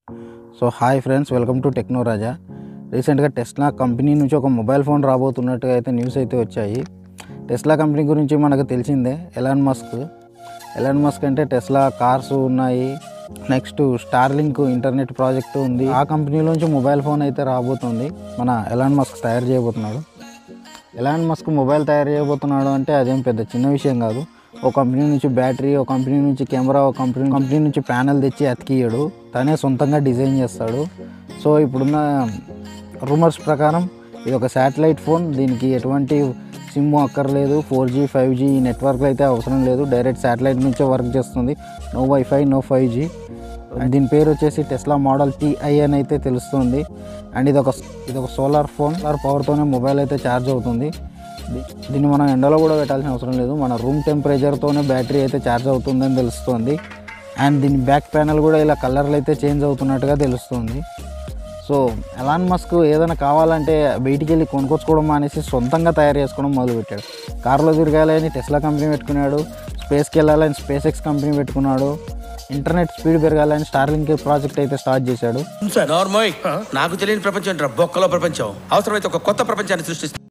so hi friends welcome to techno Raja రీసెంట్గా Tesla company నుంచి ఒక మొబైల్ ఫోన్ రాబోతున్నట్టుగా అయితే న్యూస్ అయితే వచ్చాయి టెస్లా కంపెనీ గురించి మనకు తెలిసిందే ఎలాన్ మస్క్ ఎలాన్ మస్క్ అంటే టెస్లా కార్స్ ఉన్నాయి నెక్స్ట్ స్టార్లింక్ ఇంటర్నెట్ ప్రాజెక్ట్ ఉంది ఆ కంపెనీలోంచి మొబైల్ ఫోన్ అయితే రాబోతుంది మన ఎలాన్ మస్క్ తయారు చేయబోతున్నాడు ఎలాన్ మస్క్ మొబైల్ తయారు చేయబోతున్నాడు అంటే అదేం పెద్ద చిన్న విషయం కాదు ఒక కంపెనీ నుంచి బ్యాటరీ ఒక కంపెనీ నుంచి కెమెరా ఒక కంపెనీ కంపెనీ నుంచి ప్యానెల్ తెచ్చి అతికియడు తనే సొంతంగా డిజైన్ చేస్తాడు సో ఇప్పుడున్న రూమర్స్ ప్రకారం ఇది ఒక శాటిలైట్ ఫోన్ దీనికి ఎటువంటి సిమ్ అక్కర్లేదు ఫోర్ జీ ఫైవ్ జీ నెట్వర్క్లు అయితే అవసరం లేదు డైరెక్ట్ శాటిలైట్ నుంచే వర్క్ చేస్తుంది no WiFi no five G and దీని పేరు వచ్చేసి టెస్లా మోడల్ టీఐ అని అయితే తెలుస్తుంది అండ్ ఇది ఒక ఇది ఒక సోలార్ ఫోన్ సోలార్ పవర్తోనే మొబైల్ అయితే ఛార్జ్ అవుతుంది దీ- దీన్ని మనం ఎండలో కూడా పెట్టాల్సిన అవసరం లేదు మన రూమ్ టెంపరేచర్తోనే బ్యాటరీ అయితే ఛార్జ్ అవుతుందని తెలుస్తుంది అండ్ దీని బ్యాక్ ప్యానల్ కూడా ఇలా కలర్లు అయితే చేంజ్ అవుతున్నట్టుగా తెలుస్తుంది సో ఎలాన్ మస్క్ ఏదైనా కావాలంటే బయటికి వెళ్ళి కొనుక్కొచ్చుకోవడం మానేసి సొంతంగా తయారు చేసుకోవడం మొదలుపెట్టాడు కార్లో తిరగాలని టెస్లా కంపెనీ పెట్టుకున్నాడు స్పేస్కి వెళ్ళాలని స్పేస్ ఎక్స్ కంపెనీ పెట్టుకున్నాడు ఇంటర్నెట్ స్పీడ్ పెరగాలని స్టార్లింక్ ప్రాజెక్ట్ అయితే స్టార్ట్ చేశాడు నార్మోయ్ నాకు తెలియని ప్రపంచం ఏంట్రా బొక్కలో ప్రపంచం అవసరమైతే ఒక కొత్త ప్రపంచాన్ని సృష్టిస్తా